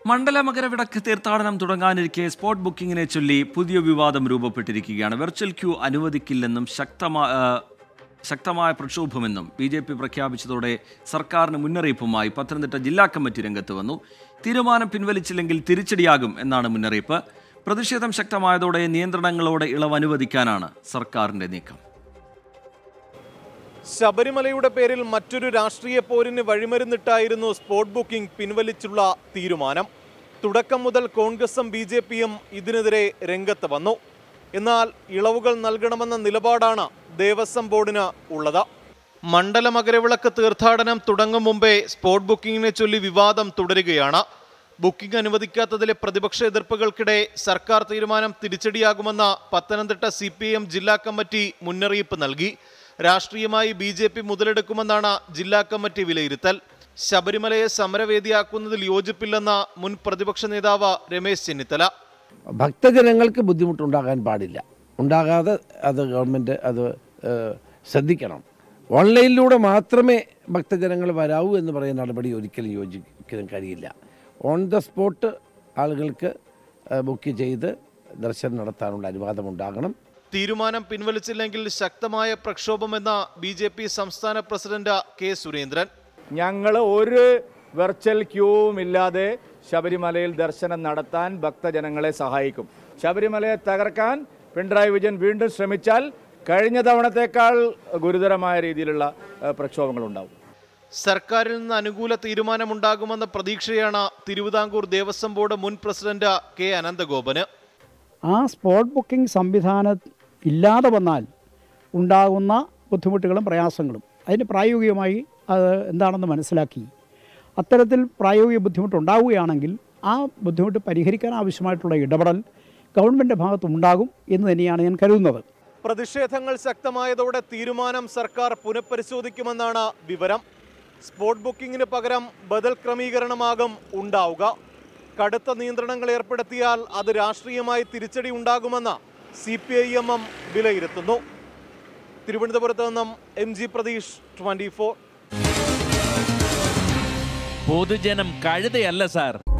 മണ്ഡല മകരവിളക്ക് തീർത്ഥാടനം തുടങ്ങാനിരിക്കെ സ്പോട്ട് ബുക്കിങ്ങിനെ ചൊല്ലി പുതിയ വിവാദം രൂപപ്പെട്ടിരിക്കുകയാണ് വെർച്വൽ ക്യൂ അനുവദിക്കില്ലെന്നും ശക്തമായ ശക്തമായ പ്രക്ഷോഭമെന്നും ബി ജെ പി പ്രഖ്യാപിച്ചതോടെ സർക്കാരിന് മുന്നറിയിപ്പുമായി പത്തനംതിട്ട ജില്ലാ കമ്മിറ്റി രംഗത്ത് വന്നു തീരുമാനം പിൻവലിച്ചില്ലെങ്കിൽ തിരിച്ചടിയാകും എന്നാണ് മുന്നറിയിപ്പ് പ്രതിഷേധം ശക്തമായതോടെ നിയന്ത്രണങ്ങളോടെ ഇളവ് അനുവദിക്കാനാണ് സർക്കാരിന്റെ നീക്കം ശബരിമലയുടെ പേരിൽ മറ്റൊരു രാഷ്ട്രീയ പോരിന് വഴിമരുന്നിട്ടായിരുന്നു സ്പോട്ട് ബുക്കിംഗ് പിൻവലിച്ചുള്ള തീരുമാനം തുടക്കം മുതൽ കോൺഗ്രസും ബി ജെ പിയും ഇതിനെതിരെ രംഗത്ത് വന്നു എന്നാൽ ഇളവുകൾ നൽകണമെന്ന നിലപാടാണ് ദേവസ്വം ബോർഡിന് ഉള്ളത് മണ്ഡല മകരവിളക്ക് തീർത്ഥാടനം തുടങ്ങും മുമ്പേ സ്പോട്ട് ബുക്കിങ്ങിനെ ചൊല്ലി വിവാദം തുടരുകയാണ് ബുക്കിംഗ് അനുവദിക്കാത്തതിലെ പ്രതിപക്ഷ എതിർപ്പുകൾക്കിടെ സർക്കാർ തീരുമാനം തിരിച്ചടിയാകുമെന്ന പത്തനംതിട്ട സി ജില്ലാ കമ്മിറ്റി മുന്നറിയിപ്പ് നൽകി രാഷ്ട്രീയമായി ബി ജെ പി മുതലെടുക്കുമെന്നാണ് ജില്ലാ കമ്മിറ്റി വിലയിരുത്തൽ ശബരിമലയെ സമരവേദിയാക്കുന്നതിൽ യോജിപ്പില്ലെന്ന മുൻ പ്രതിപക്ഷ നേതാവ് രമേശ് ചെന്നിത്തല ഭക്തജനങ്ങൾക്ക് ബുദ്ധിമുട്ടുണ്ടാകാൻ പാടില്ല ഉണ്ടാകാതെ അത് ഗവൺമെൻറ് അത് ഏഹ്, ശ്രദ്ധിക്കണം ഓൺലൈനിലൂടെ മാത്രമേ ഭക്തജനങ്ങൾ വരാവൂ എന്ന് പറയുന്ന നടപടി ഒരിക്കലും യോജിക്കാൻ കഴിയില്ല ഓൺ ദ സ്പോട്ട് ആളുകൾക്ക് ഏഹ്, ബുക്ക് ചെയ്ത് ദർശനം നടത്താനുള്ള അനുവാദം ഉണ്ടാകണം തീരുമാനം പിൻവലിച്ചില്ലെങ്കിൽ ശക്തമായ പ്രക്ഷോഭമെന്ന ബി ജെ പി സംസ്ഥാന പ്രസിഡന്റ് കെ സുരേന്ദ്രൻ ഞങ്ങൾ ഒരു വെർച്വൽ ക്യൂവും ഇല്ലാതെ ശബരിമലയിൽ ദർശനം നടത്താൻ ഭക്തജനങ്ങളെ സഹായിക്കും ശബരിമലയെ തകർക്കാൻ പിണറായി വിജയൻ വീണ്ടും ശ്രമിച്ചാൽ കഴിഞ്ഞ തവണത്തേക്കാൾ ഗുരുതരമായ രീതിയിലുള്ള ഏഹ്, പ്രക്ഷോഭങ്ങളുണ്ടാവും സർക്കാരിൽ നിന്ന് അനുകൂല തീരുമാനമുണ്ടാകുമെന്ന പ്രതീക്ഷയാണ് തിരുവിതാംകൂർ ദേവസ്വം ബോർഡ് മുൻ പ്രസിഡന്റ് കെ അനന്തഗോപന് ആ സ്പോട്ട് ബുക്കിംഗ് സംവിധാനം ഇല്ലാതെ വന്നാൽ ഉണ്ടാകുന്ന ബുദ്ധിമുട്ടുകളും പ്രയാസങ്ങളും അതിന് പ്രായോഗികമായി അത് എന്താണെന്ന് മനസ്സിലാക്കി അത്തരത്തിൽ പ്രായോഗിക ബുദ്ധിമുട്ടുണ്ടാവുകയാണെങ്കിൽ ആ ബുദ്ധിമുട്ട് പരിഹരിക്കാൻ ആവശ്യമായിട്ടുള്ള ഇടപെടൽ ഗവൺമെൻറ് ഭാഗത്തുണ്ടാകും എന്ന് തന്നെയാണ് ഞാൻ കരുതുന്നത് പ്രതിഷേധങ്ങൾ ശക്തമായതോടെ തീരുമാനം സർക്കാർ പുനഃപരിശോധിക്കുമെന്നാണ് വിവരം സ്പോട്ട് ബുക്കിങ്ങിന് പകരം ബദൽ ക്രമീകരണമാകും ഉണ്ടാവുക കടുത്ത നിയന്ത്രണങ്ങൾ ഏർപ്പെടുത്തിയാൽ അത് രാഷ്ട്രീയമായി തിരിച്ചടി ഉണ്ടാകുമെന്ന് C P I M M വിലയിരുത്തുന്നു തിരുവനന്തപുരത്ത് നിന്നും M G Pratheesh twenty four പൊതുജനം കഴുതയല്ല സാർ